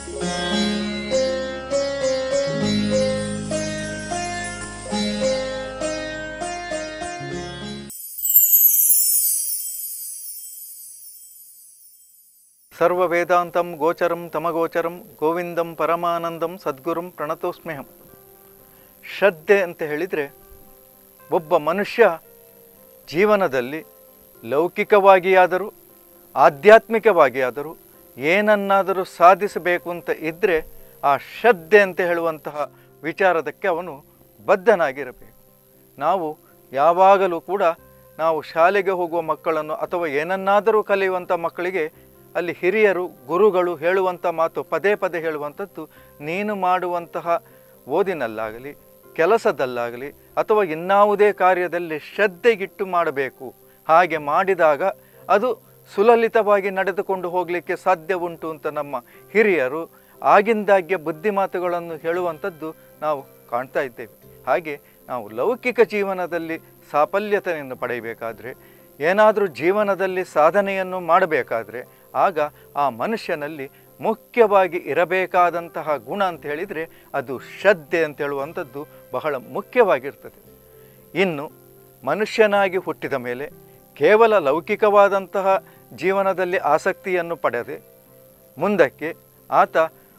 ಸರ್ವ ವೇದಾಂತಂ ಗೋಚರಂ ತಮಗೋಚರಂ ಗೋವಿಂದಂ ಪರಮಾನಂದಂ ಸದ್ಗುರುಂ ಪ್ರಣತೋಸ್ಮ್ಯಹಂ ಶ್ರದ್ಧೆ ಅಂತ ಹೇಳಿದರೆ ಒಬ್ಬ ಮನುಷ್ಯ ಜೀವನದಲ್ಲಿ ಲೌಕಿಕವಾಗಿಯಾದರೂ ಆಧ್ಯಾತ್ಮಿಕವಾಗಿಯಾದರೂ ಏನನ್ನಾದರೂ ಸಾಧಿಸಬೇಕು ಅಂತ ಇದ್ದರೆ ಆ ಶ್ರದ್ಧೆ ಅಂತ ಹೇಳುವಂತಹ ವಿಚಾರದಕ್ಕೆ ಅವನು ಬದ್ಧನಾಗಿರಬೇಕು ನಾವು ಯಾವಾಗಲೂ ಕೂಡ ನಾವು ಶಾಲೆಗೆ ಹೋಗುವ ಮಕ್ಕಳನ್ನು ಅಥವಾ ಏನನ್ನಾದರೂ ಕಲಿಯುವಂಥ ಮಕ್ಕಳಿಗೆ ಅಲ್ಲಿ ಹಿರಿಯರು ಗುರುಗಳು ಹೇಳುವಂಥ ಮಾತು ಪದೇ ಪದೇ ಹೇಳುವಂಥದ್ದು ನೀನು ಮಾಡುವಂತಹ ಓದಿನಲ್ಲಾಗಲಿ ಕೆಲಸದಲ್ಲಾಗಲಿ ಅಥವಾ ಇನ್ನಾವುದೇ ಕಾರ್ಯದಲ್ಲಿ ಶ್ರದ್ಧೆಗಿಟ್ಟು ಮಾಡಬೇಕು ಹಾಗೆ ಮಾಡಿದಾಗ ಅದು ಸುಲಲಿತವಾಗಿ ನಡೆದುಕೊಂಡು ಹೋಗಲಿಕ್ಕೆ ಸಾಧ್ಯ ಉಂಟು ಅಂತ ನಮ್ಮ ಹಿರಿಯರು ಆಗಿಂದಾಗ್ಗೆ ಬುದ್ಧಿಮಾತುಗಳನ್ನು ಹೇಳುವಂಥದ್ದು ನಾವು ಕಾಣ್ತಾ ಇದ್ದೇವೆ ಹಾಗೆ ನಾವು ಲೌಕಿಕ ಜೀವನದಲ್ಲಿ ಸಾಫಲ್ಯತೆಯನ್ನು ಪಡೆಯಬೇಕಾದ್ರೆ ಏನಾದರೂ ಜೀವನದಲ್ಲಿ ಸಾಧನೆಯನ್ನು ಮಾಡಬೇಕಾದ್ರೆ ಆಗ ಆ ಮನುಷ್ಯನಲ್ಲಿ ಮುಖ್ಯವಾಗಿ ಇರಬೇಕಾದಂತಹ ಗುಣ ಅಂತ ಹೇಳಿದರೆ ಅದು ಶ್ರದ್ಧೆ ಅಂತ ಹೇಳುವಂಥದ್ದು ಬಹಳ ಮುಖ್ಯವಾಗಿರ್ತದೆ ಇನ್ನು ಮನುಷ್ಯನಾಗಿ ಹುಟ್ಟಿದ ಮೇಲೆ ಕೇವಲ ಲೌಕಿಕವಾದಂತಹ ಜೀವನದಲ್ಲಿ ಆಸಕ್ತಿಯನ್ನು ಪಡೆದೆ ಮುಂದಕ್ಕೆ ಆತ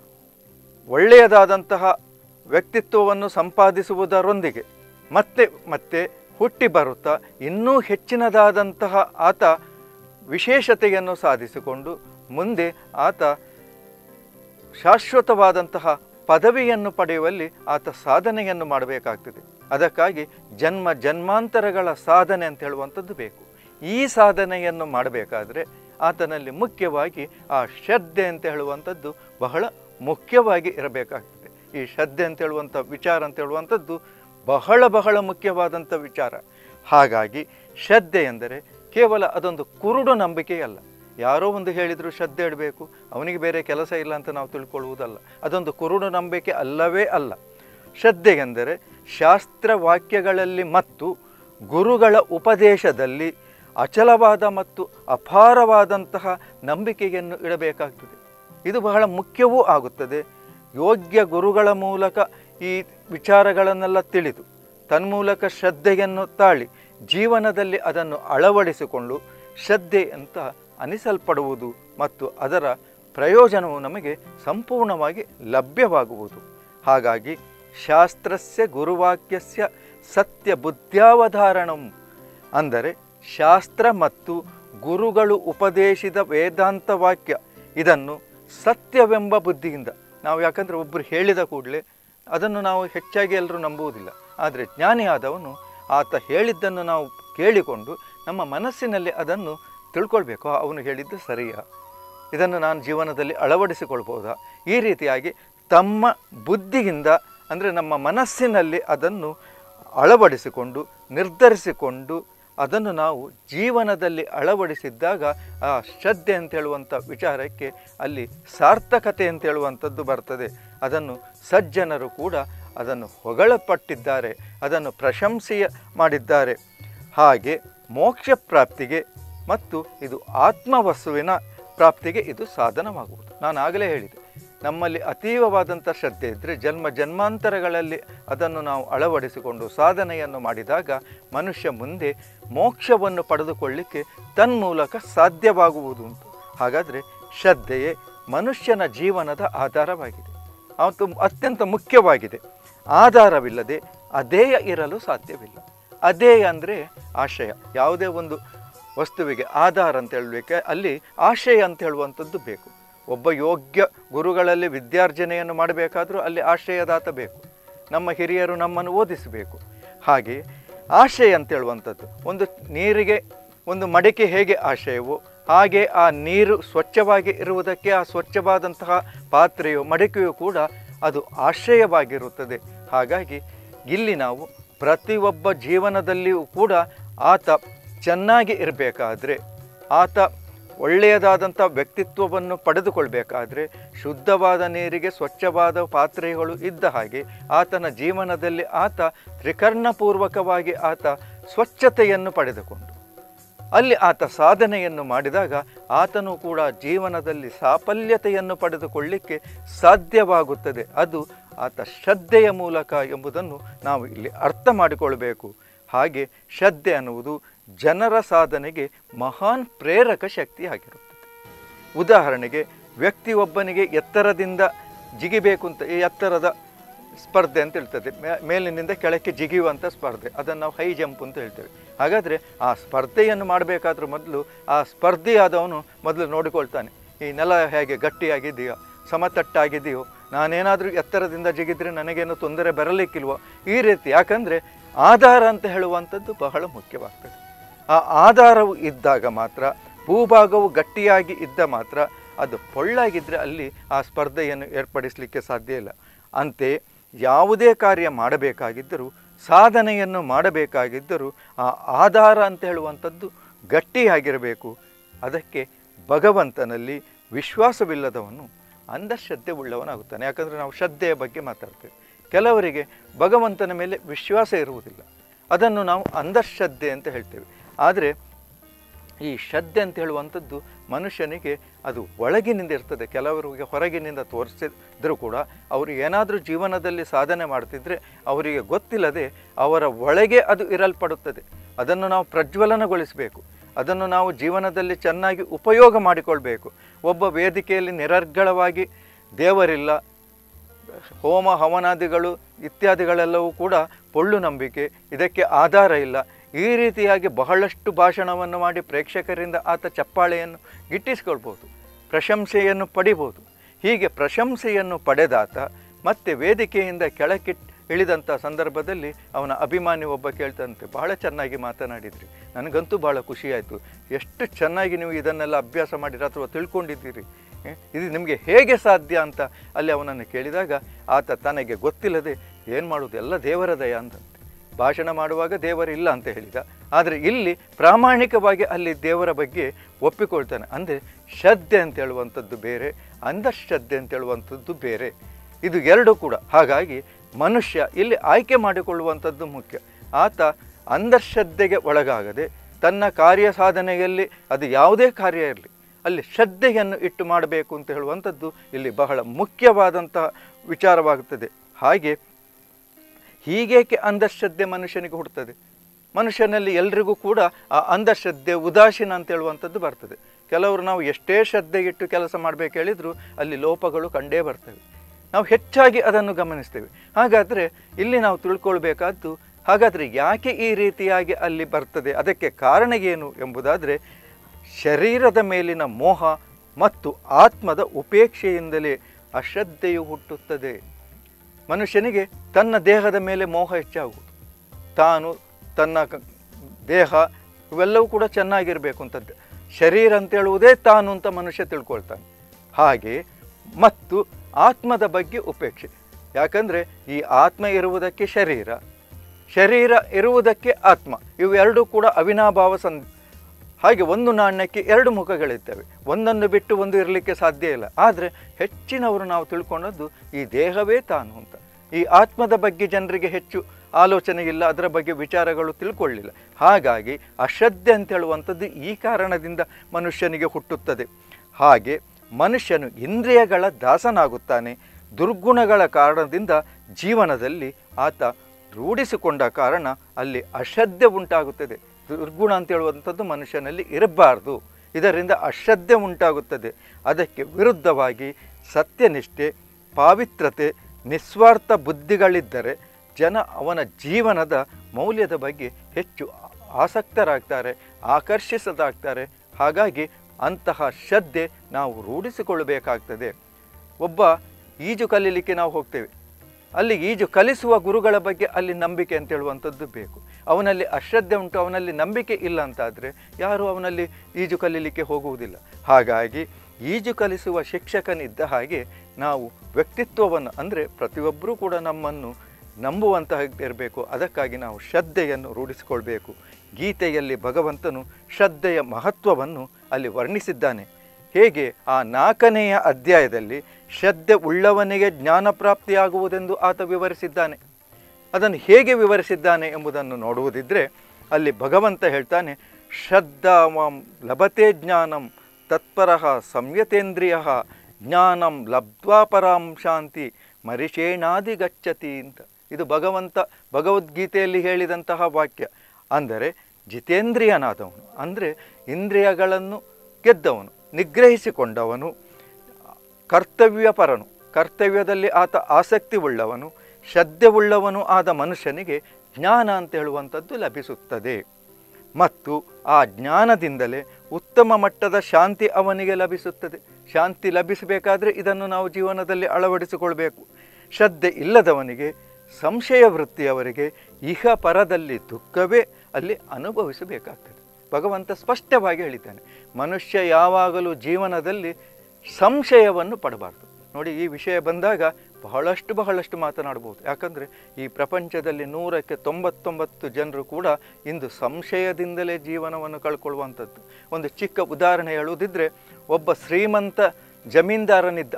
ಒಳ್ಳೆಯದಾದಂತಹ ವ್ಯಕ್ತಿತ್ವವನ್ನು ಸಂಪಾದಿಸುವುದರೊಂದಿಗೆ ಮತ್ತೆ ಮತ್ತೆ ಹುಟ್ಟಿ ಬರುತ್ತಾ ಇನ್ನೂ ಹೆಚ್ಚಿನದಾದಂತಹ ಆತ ವಿಶೇಷತೆಯನ್ನು ಸಾಧಿಸಿಕೊಂಡು ಮುಂದೆ ಆತ ಶಾಶ್ವತವಾದಂತಹ ಪದವಿಯನ್ನು ಪಡೆಯುವಲ್ಲಿ ಆತ ಸಾಧನೆಯನ್ನು ಮಾಡಬೇಕಾಗ್ತದೆ ಅದಕ್ಕಾಗಿ ಜನ್ಮ ಜನ್ಮಾಂತರಗಳ ಸಾಧನೆ ಅಂತ ಹೇಳುವಂಥದ್ದು ಬೇಕು ಈ ಸಾಧನೆಯನ್ನು ಮಾಡಬೇಕಾದ್ರೆ ಆತನಲ್ಲಿ ಮುಖ್ಯವಾಗಿ ಆ ಶ್ರದ್ಧೆ ಅಂತ ಹೇಳುವಂಥದ್ದು ಬಹಳ ಮುಖ್ಯವಾಗಿ ಇರಬೇಕಾಗ್ತದೆ ಈ ಶ್ರದ್ಧೆ ಅಂತ ಹೇಳುವಂಥ ವಿಚಾರ ಅಂತ ಹೇಳುವಂಥದ್ದು ಬಹಳ ಬಹಳ ಮುಖ್ಯವಾದಂಥ ವಿಚಾರ ಹಾಗಾಗಿ ಶ್ರದ್ಧೆ ಎಂದರೆ ಕೇವಲ ಅದೊಂದು ಕುರುಡು ನಂಬಿಕೆಯಲ್ಲ ಯಾರೋ ಒಂದು ಹೇಳಿದರೂ ಶ್ರದ್ಧೆ ಇಡಬೇಕು ಅವನಿಗೆ ಬೇರೆ ಕೆಲಸ ಇಲ್ಲ ಅಂತ ನಾವು ತಿಳ್ಕೊಳ್ಳುವುದಲ್ಲ ಅದೊಂದು ಕುರುಡು ನಂಬಿಕೆ ಅಲ್ಲವೇ ಅಲ್ಲ ಶ್ರದ್ಧೆ ಎಂದರೆ ಶಾಸ್ತ್ರ ವಾಕ್ಯಗಳಲ್ಲಿ ಮತ್ತು ಗುರುಗಳ ಉಪದೇಶದಲ್ಲಿ ಅಚಲವಾದ ಮತ್ತು ಅಪಾರವಾದಂತಹ ನಂಬಿಕೆಯನ್ನು ಇಡಬೇಕಾಗ್ತದೆ ಇದು ಬಹಳ ಮುಖ್ಯವೂ ಆಗುತ್ತದೆ ಯೋಗ್ಯ ಗುರುಗಳ ಮೂಲಕ ಈ ವಿಚಾರಗಳನ್ನೆಲ್ಲ ತಿಳಿದು ತನ್ಮೂಲಕ ಶ್ರದ್ಧೆಯನ್ನು ತಾಳಿ ಜೀವನದಲ್ಲಿ ಅದನ್ನು ಅಳವಡಿಸಿಕೊಂಡು ಶ್ರದ್ಧೆ ಅಂತ ಅನಿಸಲ್ಪಡುವುದು ಮತ್ತು ಅದರ ಪ್ರಯೋಜನವು ನಮಗೆ ಸಂಪೂರ್ಣವಾಗಿ ಲಭ್ಯವಾಗುವುದು ಹಾಗಾಗಿ ಶಾಸ್ತ್ರಸ್ಯ ಗುರುವಾಕ್ಯಸ್ಯ ಸತ್ಯ ಬುದ್ಧ್ಯಾವಧಾರಣಂ ಅಂದರೆ ಶಾಸ್ತ್ರ ಮತ್ತು ಗುರುಗಳು ಉಪದೇಶಿದ ವೇದಾಂತ ವಾಕ್ಯ ಇದನ್ನು ಸತ್ಯವೆಂಬ ಬುದ್ಧಿಯಿಂದ ನಾವು ಯಾಕಂದರೆ ಒಬ್ಬರು ಹೇಳಿದ ಕೂಡಲೇ ಅದನ್ನು ನಾವು ಹೆಚ್ಚಾಗಿ ಎಲ್ಲರೂ ನಂಬುವುದಿಲ್ಲ ಆದರೆ ಜ್ಞಾನಿಯಾದವನು ಆತ ಹೇಳಿದ್ದನ್ನು ನಾವು ಕೇಳಿಕೊಂಡು ನಮ್ಮ ಮನಸ್ಸಿನಲ್ಲಿ ಅದನ್ನು ತಿಳ್ಕೊಳ್ಬೇಕು ಅವನು ಹೇಳಿದ್ದು ಸರಿಯಾ ಇದನ್ನು ನಾನು ಜೀವನದಲ್ಲಿ ಅಳವಡಿಸಿಕೊಳ್ಬೋದಾ ಈ ರೀತಿಯಾಗಿ ತಮ್ಮ ಬುದ್ಧಿಯಿಂದ ಅಂದರೆ ನಮ್ಮ ಮನಸ್ಸಿನಲ್ಲಿ ಅದನ್ನು ಅಳವಡಿಸಿಕೊಂಡು ನಿರ್ಧರಿಸಿಕೊಂಡು ಅದನ್ನು ನಾವು ಜೀವನದಲ್ಲಿ ಅಳವಡಿಸಿದ್ದಾಗ ಆ ಶ್ರದ್ಧೆ ಅಂತ ಹೇಳುವಂಥ ವಿಚಾರಕ್ಕೆ ಅಲ್ಲಿ ಸಾರ್ಥಕತೆ ಅಂತ ಹೇಳುವಂಥದ್ದು ಬರ್ತದೆ ಅದನ್ನು ಸಜ್ಜನರು ಕೂಡ ಅದನ್ನು ಹೊಗಳಪಟ್ಟಿದ್ದಾರೆ ಅದನ್ನು ಪ್ರಶಂಸೆಯ ಮಾಡಿದ್ದಾರೆ ಹಾಗೆ ಮೋಕ್ಷ ಪ್ರಾಪ್ತಿಗೆ ಮತ್ತು ಇದು ಆತ್ಮವಸ್ತುವಿನ ಪ್ರಾಪ್ತಿಗೆ ಇದು ಸಾಧನವಾಗುವುದು ನಾನು ಆಗಲೇ ಹೇಳಿದೆ ನಮ್ಮಲ್ಲಿ ಅತೀವವಾದಂಥ ಶ್ರದ್ಧೆ ಇದ್ದರೆ ಜನ್ಮ ಜನ್ಮಾಂತರಗಳಲ್ಲಿ ಅದನ್ನು ನಾವು ಅಳವಡಿಸಿಕೊಂಡು ಸಾಧನೆಯನ್ನು ಮಾಡಿದಾಗ ಮನುಷ್ಯ ಮುಂದೆ ಮೋಕ್ಷವನ್ನು ಪಡೆದುಕೊಳ್ಳಿಕ್ಕೆ ತನ್ಮೂಲಕ ಸಾಧ್ಯವಾಗುವುದು ಉಂಟು ಹಾಗಾದರೆ ಶ್ರದ್ಧೆಯೇ ಮನುಷ್ಯನ ಜೀವನದ ಆಧಾರವಾಗಿದೆ ಅದು ಅತ್ಯಂತ ಮುಖ್ಯವಾಗಿದೆ ಆಧಾರವಿಲ್ಲದೆ ಅಧೇಯ ಇರಲು ಸಾಧ್ಯವಿಲ್ಲ ಅಧೇಯ ಅಂದರೆ ಆಶಯ ಯಾವುದೇ ಒಂದು ವಸ್ತುವಿಗೆ ಆಧಾರ ಅಂತ ಹೇಳಲಿಕ್ಕೆ ಅಲ್ಲಿ ಆಶಯ ಅಂತ ಹೇಳುವಂಥದ್ದು ಬೇಕು ಒಬ್ಬ ಯೋಗ್ಯ ಗುರುಗಳಲ್ಲಿ ವಿದ್ಯಾರ್ಜನೆಯನ್ನು ಮಾಡಬೇಕಾದ್ರೂ ಅಲ್ಲಿ ಆಶ್ರಯದಾತ ಬೇಕು ನಮ್ಮ ಹಿರಿಯರು ನಮ್ಮನ್ನು ಓದಿಸಬೇಕು ಹಾಗೆ ಆಶಯ ಅಂತ ಹೇಳುವಂಥದ್ದು ಒಂದು ನೀರಿಗೆ ಒಂದು ಮಡಿಕೆ ಹೇಗೆ ಆಶಯವೋ ಹಾಗೆ ಆ ನೀರು ಸ್ವಚ್ಛವಾಗಿ ಇರುವುದಕ್ಕೆ ಆ ಸ್ವಚ್ಛವಾದಂತಹ ಪಾತ್ರೆಯು ಮಡಿಕೆಯು ಕೂಡ ಅದು ಆಶ್ರಯವಾಗಿರುತ್ತದೆ ಹಾಗಾಗಿ ಇಲ್ಲಿ ನಾವು ಪ್ರತಿಯೊಬ್ಬ ಜೀವನದಲ್ಲಿಯೂ ಕೂಡ ಆತ ಚೆನ್ನಾಗಿ ಇರಬೇಕಾದ್ರೆ ಆತ ಒಳ್ಳೆಯದಾದಂಥ ವ್ಯಕ್ತಿತ್ವವನ್ನು ಪಡೆದುಕೊಳ್ಬೇಕಾದ್ರೆ ಶುದ್ಧವಾದ ನೀರಿಗೆ ಸ್ವಚ್ಛವಾದ ಪಾತ್ರೆಗಳು ಇದ್ದ ಹಾಗೆ ಆತನ ಜೀವನದಲ್ಲಿ ಆತ ತ್ರಿಕರ್ಣಪೂರ್ವಕವಾಗಿ ಆತ ಸ್ವಚ್ಛತೆಯನ್ನು ಪಡೆದುಕೊಂಡು ಅಲ್ಲಿ ಆತ ಸಾಧನೆಯನ್ನು ಮಾಡಿದಾಗ ಆತನು ಕೂಡ ಜೀವನದಲ್ಲಿ ಸಾಫಲ್ಯತೆಯನ್ನು ಪಡೆದುಕೊಳ್ಳಿಕ್ಕೆ ಸಾಧ್ಯವಾಗುತ್ತದೆ ಅದು ಆತ ಶ್ರದ್ಧೆಯ ಮೂಲಕ ಎಂಬುದನ್ನು ನಾವು ಇಲ್ಲಿ ಅರ್ಥ ಮಾಡಿಕೊಳ್ಬೇಕು ಹಾಗೆ ಶ್ರದ್ಧೆ ಅನ್ನುವುದು ಜನರ ಸಾಧನೆಗೆ ಮಹಾನ್ ಪ್ರೇರಕ ಶಕ್ತಿಯಾಗಿರುತ್ತದೆ ಉದಾಹರಣೆಗೆ ವ್ಯಕ್ತಿಯೊಬ್ಬನಿಗೆ ಎತ್ತರದಿಂದ ಜಿಗಿಬೇಕು ಅಂತ ಈ ಎತ್ತರದ ಸ್ಪರ್ಧೆ ಅಂತ ಹೇಳ್ತದೆ ಮೇ- ಮೇಲಿನಿಂದ ಕೆಳಕ್ಕೆ ಜಿಗಿಯುವಂಥ ಸ್ಪರ್ಧೆ ಅದನ್ನು ನಾವು ಹೈ ಜಂಪ್ ಅಂತ ಹೇಳ್ತೇವೆ ಹಾಗಾದರೆ ಆ ಸ್ಪರ್ಧೆಯನ್ನು ಮಾಡಬೇಕಾದ್ರೂ ಮೊದಲು ಆ ಸ್ಪರ್ಧಿಯಾದವನು ಮೊದಲು ನೋಡಿಕೊಳ್ತಾನೆ ಈ ನೆಲ ಹೇಗೆ ಗಟ್ಟಿಯಾಗಿದೆಯೋ ಸಮತಟ್ಟಾಗಿದೆಯೋ ನಾನೇನಾದರೂ ಎತ್ತರದಿಂದ ಜಿಗಿದ್ರೆ ನನಗೇನು ತೊಂದರೆ ಬರಲಿಕ್ಕಿಲ್ವೋ ಈ ರೀತಿ ಯಾಕಂದರೆ ಆಧಾರ ಅಂತ ಹೇಳುವಂಥದ್ದು ಬಹಳ ಮುಖ್ಯವಾಗ್ತದೆ ಆ ಆಧಾರವು ಇದ್ದಾಗ ಮಾತ್ರ ಭೂಭಾಗವು ಗಟ್ಟಿಯಾಗಿ ಇದ್ದ ಮಾತ್ರ ಅದು ಪೊಳ್ಳಾಗಿದ್ದರೆ ಅಲ್ಲಿ ಆ ಸ್ಪರ್ಧೆಯನ್ನು ಏರ್ಪಡಿಸಲಿಕ್ಕೆ ಸಾಧ್ಯ ಇಲ್ಲ ಅಂತೆ ಯಾವುದೇ ಕಾರ್ಯ ಮಾಡಬೇಕಾಗಿದ್ದರೂ ಸಾಧನೆಯನ್ನು ಮಾಡಬೇಕಾಗಿದ್ದರೂ ಆ ಆಧಾರ ಅಂತ ಹೇಳುವಂಥದ್ದು ಗಟ್ಟಿಯಾಗಿರಬೇಕು ಅದಕ್ಕೆ ಭಗವಂತನಲ್ಲಿ ವಿಶ್ವಾಸವಿಲ್ಲದವನು ಅಂಧಶ್ರದ್ಧೆ ಉಳ್ಳವನಾಗುತ್ತಾನೆ ಯಾಕಂದರೆ ನಾವು ಶ್ರದ್ಧೆಯ ಬಗ್ಗೆ ಮಾತಾಡ್ತೇವೆ ಕೆಲವರಿಗೆ ಭಗವಂತನ ಮೇಲೆ ವಿಶ್ವಾಸ ಇರುವುದಿಲ್ಲ ಅದನ್ನು ನಾವು ಅಂಧಶ್ರದ್ಧೆ ಅಂತ ಹೇಳ್ತೇವೆ ಆದರೆ ಈ ಶ್ರದ್ಧೆ ಅಂತ ಹೇಳುವಂಥದ್ದು ಮನುಷ್ಯನಿಗೆ ಅದು ಒಳಗಿನಿಂದ ಇರ್ತದೆ ಕೆಲವರಿಗೆ ಹೊರಗಿನಿಂದ ತೋರಿಸಿದ್ರೂ ಕೂಡ ಅವರು ಏನಾದರೂ ಜೀವನದಲ್ಲಿ ಸಾಧನೆ ಮಾಡ್ತಿದ್ರೆ ಅವರಿಗೆ ಗೊತ್ತಿಲ್ಲದೆ ಅವರ ಒಳಗೆ ಅದು ಇರಲ್ಪಡುತ್ತದೆ ಅದನ್ನು ನಾವು ಪ್ರಜ್ವಲನಗೊಳಿಸಬೇಕು ಅದನ್ನು ನಾವು ಜೀವನದಲ್ಲಿ ಚೆನ್ನಾಗಿ ಉಪಯೋಗ ಮಾಡಿಕೊಳ್ಬೇಕು ಒಬ್ಬ ವೇದಿಕೆಯಲ್ಲಿ ನಿರರ್ಗಳವಾಗಿ ದೇವರಿಲ್ಲ ಹೋಮ ಹವನಾದಿಗಳು ಇತ್ಯಾದಿಗಳೆಲ್ಲವೂ ಕೂಡ ಪೊಳ್ಳು ನಂಬಿಕೆ ಇದಕ್ಕೆ ಆಧಾರ ಇಲ್ಲ ಈ ರೀತಿಯಾಗಿ ಬಹಳಷ್ಟು ಭಾಷಣವನ್ನು ಮಾಡಿ ಪ್ರೇಕ್ಷಕರಿಂದ ಆತ ಚಪ್ಪಾಳೆಯನ್ನು ಗಿಟ್ಟಿಸ್ಕೊಳ್ಬೋದು ಪ್ರಶಂಸೆಯನ್ನು ಪಡಿಬೋದು ಹೀಗೆ ಪ್ರಶಂಸೆಯನ್ನು ಪಡೆದಾತ ಮತ್ತೆ ವೇದಿಕೆಯಿಂದ ಕೆಳಕ್ಕೆ ಇಳಿದಂಥ ಸಂದರ್ಭದಲ್ಲಿ ಅವನ ಅಭಿಮಾನಿ ಒಬ್ಬ ಕೇಳ್ತಂತೆ ಬಹಳ ಚೆನ್ನಾಗಿ ಮಾತನಾಡಿದ್ರಿ ನನಗಂತೂ ಭಾಳ ಖುಷಿಯಾಯಿತು ಎಷ್ಟು ಚೆನ್ನಾಗಿ ನೀವು ಇದನ್ನೆಲ್ಲ ಅಭ್ಯಾಸ ಮಾಡಿರ ಅಥವಾ ತಿಳ್ಕೊಂಡಿದ್ದೀರಿ ಏ, ಇದು ನಿಮಗೆ ಹೇಗೆ ಸಾಧ್ಯ ಅಂತ ಅಲ್ಲಿ ಅವನನ್ನು ಕೇಳಿದಾಗ ಆತ ತನಗೆ ಗೊತ್ತಿಲ್ಲದೆ ಏನು ಮಾಡೋದು ಎಲ್ಲ ದೇವರ ದಯ ಅಂತಂತೆ ಭಾಷಣ ಮಾಡುವಾಗ ದೇವರಿಲ್ಲ ಅಂತ ಹೇಳಿದ ಆದರೆ ಇಲ್ಲಿ ಪ್ರಾಮಾಣಿಕವಾಗಿ ಅಲ್ಲಿ ದೇವರ ಬಗ್ಗೆ ಒಪ್ಪಿಕೊಳ್ತಾನೆ ಅಂದರೆ ಶ್ರದ್ಧೆ ಅಂತ ಹೇಳುವಂಥದ್ದು ಬೇರೆ ಅಂಧಶ್ರದ್ಧೆ ಅಂತ ಹೇಳುವಂಥದ್ದು ಬೇರೆ ಇದು ಎರಡು ಕೂಡ ಹಾಗಾಗಿ ಮನುಷ್ಯ ಇಲ್ಲಿ ಆಯ್ಕೆ ಮಾಡಿಕೊಳ್ಳುವಂಥದ್ದು ಮುಖ್ಯ ಆತ ಅಂಧಶ್ರದ್ಧೆಗೆ ಒಳಗಾಗದೆ ತನ್ನ ಕಾರ್ಯ ಸಾಧನೆಯಲ್ಲಿ ಅದು ಯಾವುದೇ ಕಾರ್ಯ ಇರಲಿ ಅಲ್ಲಿ ಶ್ರದ್ಧೆಯನ್ನು ಇಟ್ಟು ಮಾಡಬೇಕು ಅಂತ ಹೇಳುವಂಥದ್ದು ಇಲ್ಲಿ ಬಹಳ ಮುಖ್ಯವಾದಂತಹ ವಿಚಾರವಾಗುತ್ತದೆ ಹಾಗೆ ಹೀಗೇಕೆ ಅಂಧಶ್ರದ್ಧೆ ಮನುಷ್ಯನಿಗೆ ಹುಡ್ತದೆ ಮನುಷ್ಯನಲ್ಲಿ ಎಲ್ರಿಗೂ ಕೂಡ ಆ ಅಂಧಶ್ರದ್ಧೆ ಉದಾಸೀನ ಅಂತ ಹೇಳುವಂಥದ್ದು ಬರ್ತದೆ ಕೆಲವರು ನಾವು ಎಷ್ಟೇ ಶ್ರದ್ಧೆ ಇಟ್ಟು ಕೆಲಸ ಮಾಡಬೇಕು ಹೇಳಿದ್ರು ಅಲ್ಲಿ ಲೋಪಗಳು ಕಂಡೇ ಬರ್ತವೆ ನಾವು ಹೆಚ್ಚಾಗಿ ಅದನ್ನು ಗಮನಿಸ್ತೇವೆ ಹಾಗಾದರೆ ಇಲ್ಲಿ ನಾವು ತಿಳ್ಕೊಳ್ಬೇಕಾದ್ದು ಹಾಗಾದರೆ ಯಾಕೆ ಈ ರೀತಿಯಾಗಿ ಅಲ್ಲಿ ಬರ್ತದೆ ಅದಕ್ಕೆ ಕಾರಣ ಏನು ಎಂಬುದಾದರೆ ಶರೀರದ ಮೇಲಿನ ಮೋಹ ಮತ್ತು ಆತ್ಮದ ಉಪೇಕ್ಷೆಯಿಂದಲೇ ಅಶ್ರದ್ಧೆಯು ಹುಟ್ಟುತ್ತದೆ ಮನುಷ್ಯನಿಗೆ ತನ್ನ ದೇಹದ ಮೇಲೆ ಮೋಹ ಹೆಚ್ಚಾಗುವುದು ತಾನು ತನ್ನ ಕ- ದೇಹ ಇವೆಲ್ಲವೂ ಕೂಡ ಚೆನ್ನಾಗಿರಬೇಕು ಅಂತದ್ದು ಶರೀರ ಅಂತ ಹೇಳುವುದೇ ತಾನು ಅಂತ ಮನುಷ್ಯ ತಿಳ್ಕೊಳ್ತಾನೆ ಹಾಗೆ ಮತ್ತು ಆತ್ಮದ ಬಗ್ಗೆ ಉಪೇಕ್ಷೆ ಯಾಕಂದರೆ ಈ ಆತ್ಮ ಇರುವುದಕ್ಕೆ ಶರೀರ ಶರೀರ ಇರುವುದಕ್ಕೆ ಆತ್ಮ ಇವೆರಡೂ ಕೂಡ ಅವಿನಾಭಾವ ಸಂ ಹಾಗೆ ಒಂದು ನಾಣ್ಯಕ್ಕೆ ಎರಡು ಮುಖಗಳಿರ್ತವೆ ಒಂದನ್ನು ಬಿಟ್ಟು ಒಂದು ಇರಲಿಕ್ಕೆ ಸಾಧ್ಯ ಇಲ್ಲ ಆದರೆ ಹೆಚ್ಚಿನವರು ನಾವು ತಿಳ್ಕೊಂಡದ್ದು ಈ ದೇಹವೇ ತಾನು ಅಂತ ಈ ಆತ್ಮದ ಬಗ್ಗೆ ಜನರಿಗೆ ಹೆಚ್ಚು ಆಲೋಚನೆ ಇಲ್ಲ ಅದರ ಬಗ್ಗೆ ವಿಚಾರಗಳು ತಿಳ್ಕೊಳ್ಳಿಲ್ಲ ಹಾಗಾಗಿ ಅಶ್ರದ್ಧೆ ಅಂತ ಹೇಳುವಂಥದ್ದು ಈ ಕಾರಣದಿಂದ ಮನುಷ್ಯನಿಗೆ ಹುಟ್ಟುತ್ತದೆ ಹಾಗೆ ಮನುಷ್ಯನು ಇಂದ್ರಿಯಗಳ ದಾಸನಾಗುತ್ತಾನೆ ದುರ್ಗುಣಗಳ ಕಾರಣದಿಂದ ಜೀವನದಲ್ಲಿ ಆತ ರೂಢಿಸಿಕೊಂಡ ಕಾರಣ ಅಲ್ಲಿ ಅಶ್ರದ್ಧೆ ಉಂಟಾಗುತ್ತದೆ ದುರ್ಗುಣ ಅಂತ ಹೇಳುವಂಥದ್ದು ಮನುಷ್ಯನಲ್ಲಿ ಇರಬಾರ್ದು ಇದರಿಂದ ಅಶ್ರದ್ಧೆ ಉಂಟಾಗುತ್ತದೆ ಅದಕ್ಕೆ ವಿರುದ್ಧವಾಗಿ ಸತ್ಯನಿಷ್ಠೆ ಪಾವಿತ್ರತೆ ನಿಸ್ವಾರ್ಥ ಬುದ್ಧಿಗಳಿದ್ದರೆ ಜನ ಅವನ ಜೀವನದ ಮೌಲ್ಯದ ಬಗ್ಗೆ ಹೆಚ್ಚು ಆಸಕ್ತರಾಗ್ತಾರೆ ಆಕರ್ಷಿಸದಾಗ್ತಾರೆ ಹಾಗಾಗಿ ಅಂತಹ ಶ್ರದ್ಧೆ ನಾವು ರೂಢಿಸಿಕೊಳ್ಳಬೇಕಾಗ್ತದೆ ಒಬ್ಬ ಈಜು ಕಲೀಲಿಕ್ಕೆ ನಾವು ಹೋಗ್ತೇವೆ ಅಲ್ಲಿ ಈಜು ಕಲಿಸುವ ಗುರುಗಳ ಬಗ್ಗೆ ಅಲ್ಲಿ ನಂಬಿಕೆ ಅಂತ ಹೇಳುವಂಥದ್ದು ಬೇಕು ಅವನಲ್ಲಿ ಅಶ್ರದ್ಧೆ ಉಂಟು ಅವನಲ್ಲಿ ನಂಬಿಕೆ ಇಲ್ಲ ಅಂತಾದರೆ ಯಾರು ಅವನಲ್ಲಿ ಈಜು ಕಲೀಲಿಕ್ಕೆ ಹೋಗುವುದಿಲ್ಲ ಹಾಗಾಗಿ ಈಜು ಕಲಿಸುವ ಶಿಕ್ಷಕನಿದ್ದ ಹಾಗೆ ನಾವು ವ್ಯಕ್ತಿತ್ವವನ್ನು ಅಂದರೆ ಪ್ರತಿಯೊಬ್ಬರೂ ಕೂಡ ನಮ್ಮನ್ನು ನಂಬುವಂತಹ ಇರಬೇಕು ಅದಕ್ಕಾಗಿ ನಾವು ಶ್ರದ್ಧೆಯನ್ನು ರೂಢಿಸಿಕೊಳ್ಬೇಕು ಗೀತೆಯಲ್ಲಿ ಭಗವಂತನು ಶ್ರದ್ಧೆಯ ಮಹತ್ವವನ್ನು ಅಲ್ಲಿ ವರ್ಣಿಸಿದ್ದಾನೆ ಹೇಗೆ ಆ ನಾಲ್ಕನೆಯ ಅಧ್ಯಾಯದಲ್ಲಿ ಶ್ರದ್ಧೆ ಉಳ್ಳವನಿಗೆ ಜ್ಞಾನ ಪ್ರಾಪ್ತಿಯಾಗುವುದೆಂದು ಆತ ವಿವರಿಸಿದ್ದಾನೆ ಅದನ್ನು ಹೇಗೆ ವಿವರಿಸಿದ್ದಾನೆ ಎಂಬುದನ್ನು ನೋಡುವುದಿದ್ದರೆ ಅಲ್ಲಿ ಭಗವಂತ ಹೇಳ್ತಾನೆ ಶ್ರದ್ಧಾವಾಂ ಲಭತೆ ಜ್ಞಾನಂ ತತ್ಪರ ಸಂಯತೇಂದ್ರಿಯ ಜ್ಞಾನಂ ಲಬ್ಧ್ವಾ ಪರಾಂ ಶಾಂತಿ ಮರಿಷೇಣಾದಿ ಗಚ್ಚತಿ ಅಂತ ಇದು ಭಗವಂತ ಭಗವದ್ಗೀತೆಯಲ್ಲಿ ಹೇಳಿದಂತಹ ವಾಕ್ಯ ಅಂದರೆ ಜಿತೇಂದ್ರಿಯನಾದವನು ಅಂದರೆ ಇಂದ್ರಿಯಗಳನ್ನು ಗೆದ್ದವನು ನಿಗ್ರಹಿಸಿಕೊಂಡವನು ಕರ್ತವ್ಯಪರನು ಕರ್ತವ್ಯದಲ್ಲಿ ಆತ ಆಸಕ್ತಿ ಉಳ್ಳವನು ಶ್ರದ್ಧೆ ಉಳ್ಳವನು ಆದ ಮನುಷ್ಯನಿಗೆ ಜ್ಞಾನ ಅಂತ ಹೇಳುವಂಥದ್ದು ಲಭಿಸುತ್ತದೆ ಮತ್ತು ಆ ಜ್ಞಾನದಿಂದಲೇ ಉತ್ತಮ ಮಟ್ಟದ ಶಾಂತಿ ಅವನಿಗೆ ಲಭಿಸುತ್ತದೆ ಶಾಂತಿ ಲಭಿಸಬೇಕಾದ್ರೆ ಇದನ್ನು ನಾವು ಜೀವನದಲ್ಲಿ ಅಳವಡಿಸಿಕೊಳ್ಬೇಕು ಶ್ರದ್ಧೆ ಇಲ್ಲದವನಿಗೆ ಸಂಶಯ ವೃತ್ತಿಯವರಿಗೆ ಇಹ ಪರದಲ್ಲಿ ದುಃಖವೇ ಅಲ್ಲಿ ಅನುಭವಿಸಬೇಕಾಗ್ತದೆ ಭಗವಂತ ಸ್ಪಷ್ಟವಾಗಿ ಹೇಳಿದ್ದಾನೆ ಮನುಷ್ಯ ಯಾವಾಗಲೂ ಜೀವನದಲ್ಲಿ ಸಂಶಯವನ್ನು ಪಡಬಾರ್ದು ನೋಡಿ ಈ ವಿಷಯ ಬಂದಾಗ ಬಹಳಷ್ಟು ಬಹಳಷ್ಟು ಮಾತನಾಡ್ಬೋದು ಯಾಕಂದರೆ ಈ ಪ್ರಪಂಚದಲ್ಲಿ ನೂರಕ್ಕೆ ತೊಂಬತ್ತೊಂಬತ್ತು ಜನರು ಕೂಡ ಇಂದು ಸಂಶಯದಿಂದಲೇ ಜೀವನವನ್ನು ಕಳ್ಕೊಳ್ಳುವಂಥದ್ದು ಒಂದು ಚಿಕ್ಕ ಉದಾಹರಣೆ ಹೇಳುವುದಿದ್ರೆ ಒಬ್ಬ ಶ್ರೀಮಂತ ಜಮೀನ್ದಾರನಿದ್ದ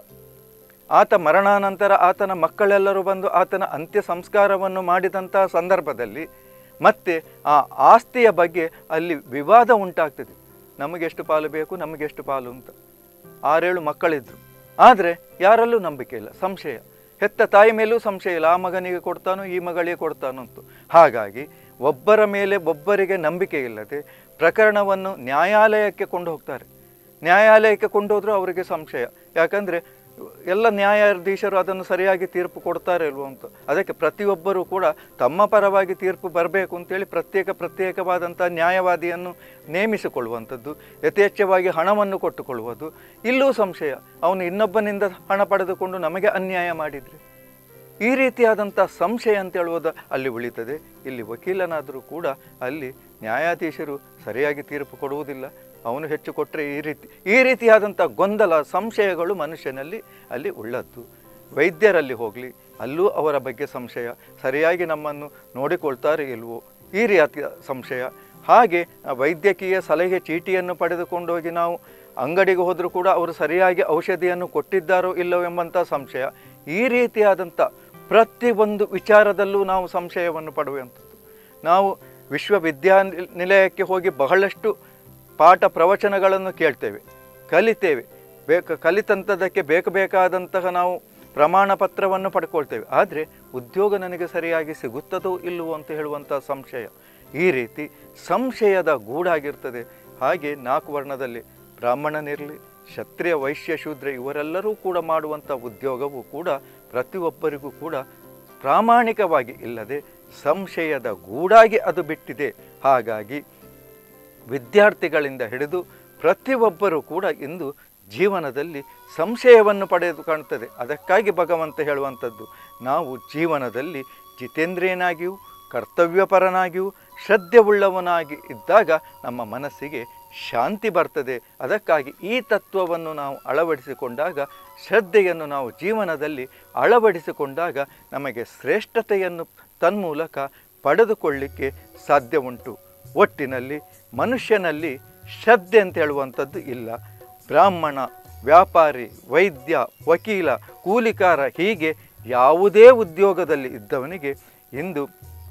ಆತ ಮರಣಾನಂತರ ಆತನ ಮಕ್ಕಳೆಲ್ಲರೂ ಬಂದು ಆತನ ಅಂತ್ಯ ಸಂಸ್ಕಾರವನ್ನು ಮಾಡಿದಂತಹ ಸಂದರ್ಭದಲ್ಲಿ ಮತ್ತೆ ಆ ಆಸ್ತಿಯ ಬಗ್ಗೆ ಅಲ್ಲಿ ವಿವಾದ ಉಂಟಾಗ್ತದೆ ನಮಗೆಷ್ಟು ಪಾಲು ಬೇಕು ನಮಗೆಷ್ಟು ಪಾಲು ಅಂತ ಆರೇಳು ಮಕ್ಕಳಿದ್ರು ಆದರೆ ಯಾರಲ್ಲೂ ನಂಬಿಕೆ ಇಲ್ಲ ಸಂಶಯ ಹೆತ್ತ ತಾಯಿ ಮೇಲೂ ಸಂಶಯ ಇಲ್ಲ ಆ ಮಗನಿಗೆ ಕೊಡ್ತಾನೋ ಈ ಮಗಳಿಗೆ ಕೊಡ್ತಾನೋ ಅಂತ ಹಾಗಾಗಿ ಒಬ್ಬರ ಮೇಲೆ ಒಬ್ಬರಿಗೆ ನಂಬಿಕೆ ಇಲ್ಲದೆ ಪ್ರಕರಣವನ್ನು ನ್ಯಾಯಾಲಯಕ್ಕೆ ಕೊಂಡು ಹೋಗ್ತಾರೆ ನ್ಯಾಯಾಲಯಕ್ಕೆ ಕೊಂಡೋದ್ರೂ ಅವರಿಗೆ ಸಂಶಯ ಯಾಕಂದರೆ ಎಲ್ಲ ನ್ಯಾಯಾಧೀಶರು ಅದನ್ನು ಸರಿಯಾಗಿ ತೀರ್ಪು ಕೊಡ್ತಾರೆ ಇಲ್ವೋ ಅಂತ ಅದಕ್ಕೆ ಪ್ರತಿಯೊಬ್ಬರೂ ಕೂಡ ತಮ್ಮ ಪರವಾಗಿ ತೀರ್ಪು ಬರಬೇಕು ಅಂತೇಳಿ ಪ್ರತ್ಯೇಕ ಪ್ರತ್ಯೇಕವಾದಂಥ ನ್ಯಾಯವಾದಿಯನ್ನು ನೇಮಿಸಿಕೊಳ್ಳುವಂಥದ್ದು ಯಥೇಚ್ಛವಾಗಿ ಹಣವನ್ನು ಕೊಟ್ಟುಕೊಳ್ಳುವುದು ಇಲ್ಲೂ ಸಂಶಯ ಅವನು ಇನ್ನೊಬ್ಬನಿಂದ ಹಣ ಪಡೆದುಕೊಂಡು ನಮಗೆ ಅನ್ಯಾಯ ಮಾಡಿದರೆ ಈ ರೀತಿಯಾದಂಥ ಸಂಶಯ ಅಂತ ಹೇಳುವುದು ಅಲ್ಲಿ ಉಳಿತದೆ ಇಲ್ಲಿ ವಕೀಲನಾದರೂ ಕೂಡ ಅಲ್ಲಿ ನ್ಯಾಯಾಧೀಶರು ಸರಿಯಾಗಿ ತೀರ್ಪು ಕೊಡುವುದಿಲ್ಲ ಅವನು ಹೆಚ್ಚು ಕೊಟ್ಟರೆ ಈ ರೀತಿ ಈ ರೀತಿಯಾದಂಥ ಗೊಂದಲ ಸಂಶಯಗಳು ಮನುಷ್ಯನಲ್ಲಿ ಅಲ್ಲಿ ಉಳ್ಳದ್ದು ವೈದ್ಯರಲ್ಲಿ ಹೋಗಲಿ ಅಲ್ಲೂ ಅವರ ಬಗ್ಗೆ ಸಂಶಯ ಸರಿಯಾಗಿ ನಮ್ಮನ್ನು ನೋಡಿಕೊಳ್ತಾರೆ ಇಲ್ವೋ ಈ ರೀತಿಯ ಸಂಶಯ ಹಾಗೆ ಆ ವೈದ್ಯಕೀಯ ಸಲಹೆ ಚೀಟಿಯನ್ನು ಪಡೆದುಕೊಂಡೋಗಿ ನಾವು ಅಂಗಡಿಗೆ ಹೋದರೂ ಕೂಡ ಅವರು ಸರಿಯಾಗಿ ಔಷಧಿಯನ್ನು ಕೊಟ್ಟಿದ್ದಾರೋ ಇಲ್ಲವೋ ಎಂಬಂಥ ಸಂಶಯ ಈ ರೀತಿಯಾದಂಥ ಪ್ರತಿಯೊಂದು ವಿಚಾರದಲ್ಲೂ ನಾವು ಸಂಶಯವನ್ನು ಪಡುವಂಥದ್ದು ನಾವು ವಿಶ್ವವಿದ್ಯಾನಿಲಯಕ್ಕೆ ಹೋಗಿ ಬಹಳಷ್ಟು ಪಾಠ ಪ್ರವಚನಗಳನ್ನು ಕೇಳ್ತೇವೆ ಕಲಿತೇವೆ ಬೇಕ ಕಲಿತಂಥದ್ದಕ್ಕೆ ಬೇಕು ಬೇಕಾದಂತಹ ನಾವು ಪ್ರಮಾಣ ಪತ್ರವನ್ನು ಪಡ್ಕೊಳ್ತೇವೆ ಆದರೆ ಉದ್ಯೋಗ ನನಗೆ ಸರಿಯಾಗಿ ಸಿಗುತ್ತದೋ ಇಲ್ಲವೋ ಅಂತ ಹೇಳುವಂಥ ಸಂಶಯ ಈ ರೀತಿ ಸಂಶಯದ ಗೂಡಾಗಿರ್ತದೆ ಹಾಗೆ ನಾಲ್ಕು ವರ್ಣದಲ್ಲಿ ಬ್ರಾಹ್ಮಣನಿರಲಿ ಕ್ಷತ್ರಿಯ ವೈಶ್ಯ ಶೂದ್ರ ಇವರೆಲ್ಲರೂ ಕೂಡ ಮಾಡುವಂಥ ಉದ್ಯೋಗವು ಕೂಡ ಪ್ರತಿಯೊಬ್ಬರಿಗೂ ಕೂಡ ಪ್ರಾಮಾಣಿಕವಾಗಿ ಇಲ್ಲದೆ ಸಂಶಯದ ಗೂಡಾಗಿ ಅದು ಬಿಟ್ಟಿದೆ ಹಾಗಾಗಿ ವಿದ್ಯಾರ್ಥಿಗಳಿಂದ ಹಿಡಿದು ಪ್ರತಿಯೊಬ್ಬರೂ ಕೂಡ ಇಂದು ಜೀವನದಲ್ಲಿ ಸಂಶಯವನ್ನು ಪಡೆದು ಕಾಣ್ತದೆ ಅದಕ್ಕಾಗಿ ಭಗವಂತ ಹೇಳುವಂಥದ್ದು ನಾವು ಜೀವನದಲ್ಲಿ ಜಿತೇಂದ್ರಿಯನಾಗಿಯೂ ಕರ್ತವ್ಯಪರನಾಗಿಯೂ ಶ್ರದ್ಧೆ ಉಳ್ಳವನಾಗಿ ಇದ್ದಾಗ ನಮ್ಮ ಮನಸ್ಸಿಗೆ ಶಾಂತಿ ಬರ್ತದೆ ಅದಕ್ಕಾಗಿ ಈ ತತ್ವವನ್ನು ನಾವು ಅಳವಡಿಸಿಕೊಂಡಾಗ ಶ್ರದ್ಧೆಯನ್ನು ನಾವು ಜೀವನದಲ್ಲಿ ಅಳವಡಿಸಿಕೊಂಡಾಗ ನಮಗೆ ಶ್ರೇಷ್ಠತೆಯನ್ನು ತನ್ಮೂಲಕ ಪಡೆದುಕೊಳ್ಳಿಕ್ಕೆ ಸಾಧ್ಯ ಉಂಟು ಒಟ್ಟಿನಲ್ಲಿ ಮನುಷ್ಯನಲ್ಲಿ ಶ್ರದ್ಧೆ ಅಂತ ಹೇಳುವಂಥದ್ದು ಇಲ್ಲ ಬ್ರಾಹ್ಮಣ ವ್ಯಾಪಾರಿ ವೈದ್ಯ ವಕೀಲ ಕೂಲಿಕಾರ ಹೀಗೆ ಯಾವುದೇ ಉದ್ಯೋಗದಲ್ಲಿ ಇದ್ದವನಿಗೆ ಇಂದು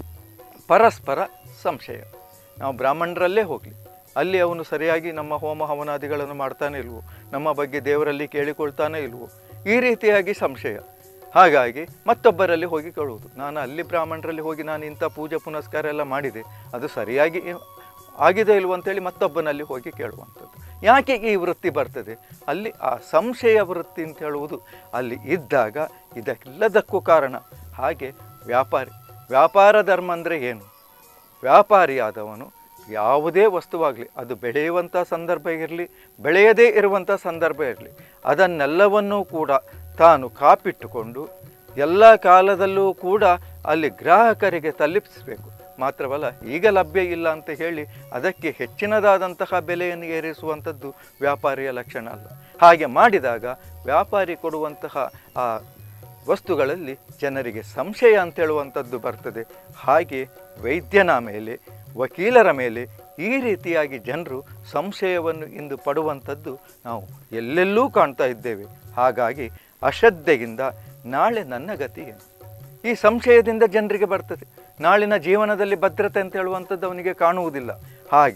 ಪರಸ್ಪರ ಸಂಶಯ ನಾವು ಬ್ರಾಹ್ಮಣರಲ್ಲೇ ಹೋಗಲಿ ಅಲ್ಲಿ ಅವನು ಸರಿಯಾಗಿ ನಮ್ಮ ಹೋಮ ಹವನಾದಿಗಳನ್ನು ಮಾಡ್ತಾನೆ ಇಲ್ವೋ ನಮ್ಮ ಬಗ್ಗೆ ದೇವರಲ್ಲಿ ಕೇಳಿಕೊಳ್ತಾನೆ ಇಲ್ವೋ ಈ ರೀತಿಯಾಗಿ ಸಂಶಯ ಹಾಗಾಗಿ ಮತ್ತೊಬ್ಬರಲ್ಲಿ ಹೋಗಿ ಕೇಳುವುದು ನಾನು ಅಲ್ಲಿ ಬ್ರಾಹ್ಮಣರಲ್ಲಿ ಹೋಗಿ ನಾನು ಇಂಥ ಪೂಜೆ ಪುನಸ್ಕಾರ ಎಲ್ಲ ಮಾಡಿದೆ ಅದು ಸರಿಯಾಗಿ ಆಗಿದೆ ಇಲ್ವೋ ಅಂತೇಳಿ ಮತ್ತೊಬ್ಬನಲ್ಲಿ ಹೋಗಿ ಕೇಳುವಂಥದ್ದು ಯಾಕೆ ಈ ವೃತ್ತಿ ಬರ್ತದೆ ಅಲ್ಲಿ ಆ ಸಂಶಯ ವೃತ್ತಿ ಅಂತ ಹೇಳುವುದು ಅಲ್ಲಿ ಇದ್ದಾಗ ಇದೆಲ್ಲದಕ್ಕೂ ಕಾರಣ ಹಾಗೆ ವ್ಯಾಪಾರಿ ವ್ಯಾಪಾರ ಧರ್ಮ ಅಂದರೆ ಏನು ವ್ಯಾಪಾರಿಯಾದವನು ಯಾವುದೇ ವಸ್ತುವಾಗಲಿ ಅದು ಬೆಳೆಯುವಂಥ ಸಂದರ್ಭ ಇರಲಿ ಬೆಳೆಯದೇ ಇರುವಂಥ ಸಂದರ್ಭ ಇರಲಿ ಅದನ್ನೆಲ್ಲವನ್ನೂ ಕೂಡ ತಾನು ಕಾಪಿಟ್ಟುಕೊಂಡು ಎಲ್ಲ ಕಾಲದಲ್ಲೂ ಕೂಡ ಅಲ್ಲಿ ಗ್ರಾಹಕರಿಗೆ ತಲುಪಿಸಬೇಕು ಮಾತ್ರವಲ್ಲ ಈಗ ಲಭ್ಯ ಇಲ್ಲ ಅಂತ ಹೇಳಿ ಅದಕ್ಕೆ ಹೆಚ್ಚಿನದಾದಂತಹ ಬೆಲೆಯನ್ನು ಏರಿಸುವಂಥದ್ದು ವ್ಯಾಪಾರಿಯ ಲಕ್ಷಣ ಅಲ್ಲ ಹಾಗೆ ಮಾಡಿದಾಗ ವ್ಯಾಪಾರಿ ಕೊಡುವಂತಹ ಆ ವಸ್ತುಗಳಲ್ಲಿ ಜನರಿಗೆ ಸಂಶಯ ಅಂತ ಹೇಳುವಂಥದ್ದು ಬರ್ತದೆ ಹಾಗೆ ವೈದ್ಯನ ಮೇಲೆ ವಕೀಲರ ಮೇಲೆ ಈ ರೀತಿಯಾಗಿ ಜನರು ಸಂಶಯವನ್ನು ಇಂದು ಪಡುವಂಥದ್ದು ನಾವು ಎಲ್ಲೆಲ್ಲೂ ಕಾಣ್ತಾ ಇದ್ದೇವೆ ಹಾಗಾಗಿ ಅಶ್ರದ್ಧೆಯಿಂದ ನಾಳೆ ನನ್ನ ಗತಿ ಏನು ಈ ಸಂಶಯದಿಂದ ಜನರಿಗೆ ಬರ್ತದೆ ನಾಳಿನ ಜೀವನದಲ್ಲಿ ಭದ್ರತೆ ಅಂತ ಹೇಳುವಂಥದ್ದು ಅವನಿಗೆ ಕಾಣುವುದಿಲ್ಲ ಹಾಗೆ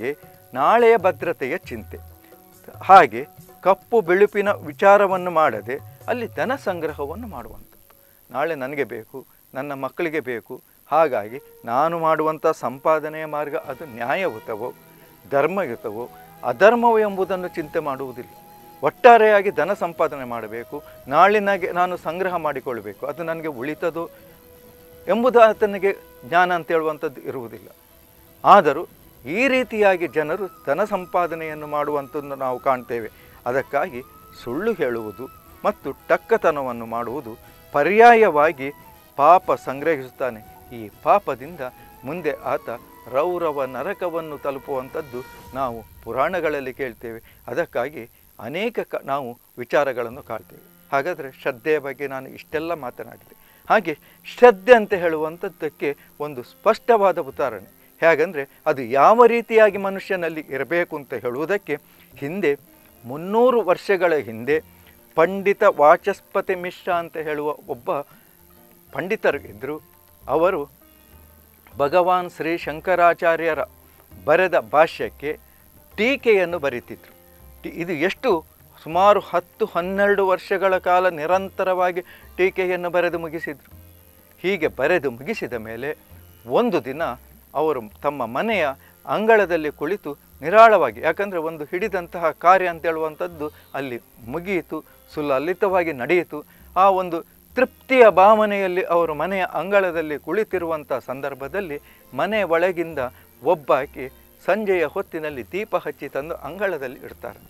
ನಾಳೆಯ ಭದ್ರತೆಯ ಚಿಂತೆ ಹಾಗೆ ಕಪ್ಪು ಬಿಳುಪಿನ ವಿಚಾರವನ್ನು ಮಾಡದೆ ಅಲ್ಲಿ ಧನ ಸಂಗ್ರಹವನ್ನು ಮಾಡುವಂಥದ್ದು ನಾಳೆ ನನಗೆ ಬೇಕು ನನ್ನ ಮಕ್ಕಳಿಗೆ ಬೇಕು ಹಾಗಾಗಿ ನಾನು ಮಾಡುವಂಥ ಸಂಪಾದನೆಯ ಮಾರ್ಗ ಅದು ನ್ಯಾಯಯುತವೋ ಧರ್ಮಯುತವೋ ಅಧರ್ಮವೋ ಎಂಬುದನ್ನು ಚಿಂತೆ ಮಾಡುವುದಿಲ್ಲ ಒಟ್ಟಾರೆಯಾಗಿ ಧನ ಸಂಪಾದನೆ ಮಾಡಬೇಕು ನಾಳಿನಾಗೆ ನಾನು ಸಂಗ್ರಹ ಮಾಡಿಕೊಳ್ಬೇಕು ಅದು ನನಗೆ ಉಳಿತದೋ ಎಂಬುದು ಆತನಿಗೆ ಜ್ಞಾನ ಅಂತ ಹೇಳುವಂಥದ್ದು ಇರುವುದಿಲ್ಲ ಆದರೂ ಈ ರೀತಿಯಾಗಿ ಜನರು ಧನ ಸಂಪಾದನೆಯನ್ನು ಮಾಡುವಂಥದ್ದು ನಾವು ಕಾಣ್ತೇವೆ ಅದಕ್ಕಾಗಿ ಸುಳ್ಳು ಹೇಳುವುದು ಮತ್ತು ಟಕ್ಕತನವನ್ನು ಮಾಡುವುದು ಪರ್ಯಾಯವಾಗಿ ಪಾಪ ಸಂಗ್ರಹಿಸುತ್ತಾನೆ ಈ ಪಾಪದಿಂದ ಮುಂದೆ ಆತ ರೌರವ ನರಕವನ್ನು ತಲುಪುವಂಥದ್ದು ನಾವು ಪುರಾಣಗಳಲ್ಲಿ ಕೇಳ್ತೇವೆ ಅದಕ್ಕಾಗಿ ಅನೇಕ ಕ ನಾವು ವಿಚಾರಗಳನ್ನು ಕಾಣ್ತೇವೆ ಹಾಗಾದರೆ ಶ್ರದ್ಧೆಯ ಬಗ್ಗೆ ನಾನು ಇಷ್ಟೆಲ್ಲ ಮಾತನಾಡಿದೆ ಹಾಗೆ ಶ್ರದ್ಧೆ ಅಂತ ಹೇಳುವಂಥದ್ದಕ್ಕೆ ಒಂದು ಸ್ಪಷ್ಟವಾದ ಉದಾಹರಣೆ ಹೇಗಂದರೆ ಅದು ಯಾವ ರೀತಿಯಾಗಿ ಮನುಷ್ಯನಲ್ಲಿ ಇರಬೇಕು ಅಂತ ಹೇಳುವುದಕ್ಕೆ ಹಿಂದೆ ಮುನ್ನೂರು ವರ್ಷಗಳ ಹಿಂದೆ ಪಂಡಿತ ವಾಚಸ್ಪತಿ ಮಿಶ್ರ ಅಂತ ಹೇಳುವ ಒಬ್ಬ ಪಂಡಿತರು ಇದ್ದರು ಅವರು ಭಗವಾನ್ ಶ್ರೀ ಶಂಕರಾಚಾರ್ಯರ ಬರೆದ ಭಾಷ್ಯಕ್ಕೆ ಟೀಕೆಯನ್ನು ಬರೀತಿದ್ರು ಟಿ- ಇದು ಎಷ್ಟು ಸುಮಾರು ಹತ್ತು ಹನ್ನೆರಡು ವರ್ಷಗಳ ಕಾಲ ನಿರಂತರವಾಗಿ ಟೀಕೆಯನ್ನು ಬರೆದು ಮುಗಿಸಿದರು ಹೀಗೆ ಬರೆದು ಮುಗಿಸಿದ ಮೇಲೆ ಒಂದು ದಿನ ಅವರು ತಮ್ಮ ಮನೆಯ ಅಂಗಳದಲ್ಲಿ ಕುಳಿತು ನಿರಾಳವಾಗಿ ಯಾಕಂದರೆ ಒಂದು ಹಿಡಿದಂತಹ ಕಾರ್ಯ ಅಂತ ಹೇಳುವಂಥದ್ದು ಅಲ್ಲಿ ಮುಗಿಯಿತು ಸುಲಲಿತವಾಗಿ ನಡೆಯಿತು ಆ ಒಂದು ತೃಪ್ತಿಯ ಭಾವನೆಯಲ್ಲಿ ಅವರು ಮನೆಯ ಅಂಗಳದಲ್ಲಿ ಕುಳಿತಿರುವಂಥ ಸಂದರ್ಭದಲ್ಲಿ ಮನೆಯ ಒಳಗಿಂದ ಒಬ್ಬಾಕಿ ಸಂಜೆಯ ಹೊತ್ತಿನಲ್ಲಿ ದೀಪ ಹಚ್ಚಿ ತಂದು ಅಂಗಳದಲ್ಲಿ ಇಡ್ತಾರಂತೆ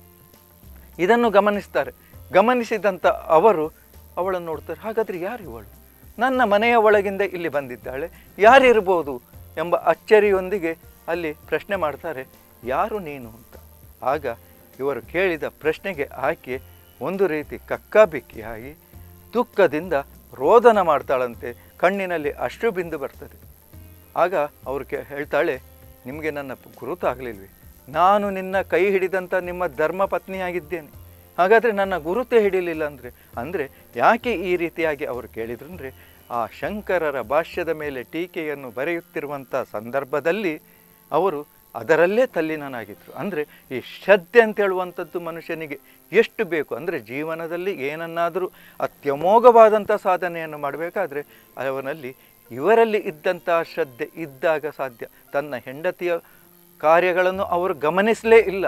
ಇದನ್ನು ಗಮನಿಸ್ತಾರೆ ಗಮನಿಸಿದಂಥ ಅವರು ಅವಳನ್ನು ನೋಡ್ತಾರೆ ಹಾಗಾದರೆ ಯಾರು ಇವಳು ನನ್ನ ಮನೆಯ ಒಳಗಿಂದ ಇಲ್ಲಿ ಬಂದಿದ್ದಾಳೆ ಯಾರಿರ್ಬೋದು ಎಂಬ ಅಚ್ಚರಿಯೊಂದಿಗೆ ಅಲ್ಲಿ ಪ್ರಶ್ನೆ ಮಾಡ್ತಾರೆ ಯಾರು ನೀನು ಅಂತ ಆಗ ಇವರು ಕೇಳಿದ ಪ್ರಶ್ನೆಗೆ ಆಕೆ ಒಂದು ರೀತಿ ಕಕ್ಕಾಬಿಕ್ಕಿಯಾಗಿ ದುಃಖದಿಂದ ರೋದನ ಮಾಡ್ತಾಳಂತೆ ಕಣ್ಣಿನಲ್ಲಿ ಅಷ್ಟು ಬಿಂದು ಬರ್ತದೆ ಆಗ ಅವರು ಕೆ ಹೇಳ್ತಾಳೆ ನಿಮಗೆ ನನ್ನ ಗುರುತಾಗಲಿಲ್ವೇ ನಾನು ನಿನ್ನ ಕೈ ಹಿಡಿದಂಥ ನಿಮ್ಮ ಧರ್ಮ ಪತ್ನಿಯಾಗಿದ್ದೇನೆ ಹಾಗಾದರೆ ನನ್ನ ಗುರುತೇ ಹಿಡಿಲಿಲ್ಲ ಅಂದರೆ ಅಂದರೆ ಯಾಕೆ ಈ ರೀತಿಯಾಗಿ ಅವರು ಕೇಳಿದ್ರು ಅಂದರೆ ಆ ಶಂಕರರ ಭಾಷ್ಯದ ಮೇಲೆ ಟೀಕೆಯನ್ನು ಬರೆಯುತ್ತಿರುವಂಥ ಸಂದರ್ಭದಲ್ಲಿ ಅವರು ಅದರಲ್ಲೇ ತಲ್ಲೀನನಾಗಿದ್ದರು ಅಂದರೆ ಈ ಶ್ರದ್ಧೆ ಅಂತ ಹೇಳುವಂಥದ್ದು ಮನುಷ್ಯನಿಗೆ ಎಷ್ಟು ಬೇಕು ಅಂದರೆ ಜೀವನದಲ್ಲಿ ಏನನ್ನಾದರೂ ಅತ್ಯಮೋಘವಾದಂಥ ಸಾಧನೆಯನ್ನು ಮಾಡಬೇಕಾದ್ರೆ ಅವನಲ್ಲಿ ಇವರಲ್ಲಿ ಇದ್ದಂತಹ ಶ್ರದ್ಧೆ ಇದ್ದಾಗ ಸಾಧ್ಯ ತನ್ನ ಹೆಂಡತಿಯ ಕಾರ್ಯಗಳನ್ನು ಅವರು ಗಮನಿಸಲೇ ಇಲ್ಲ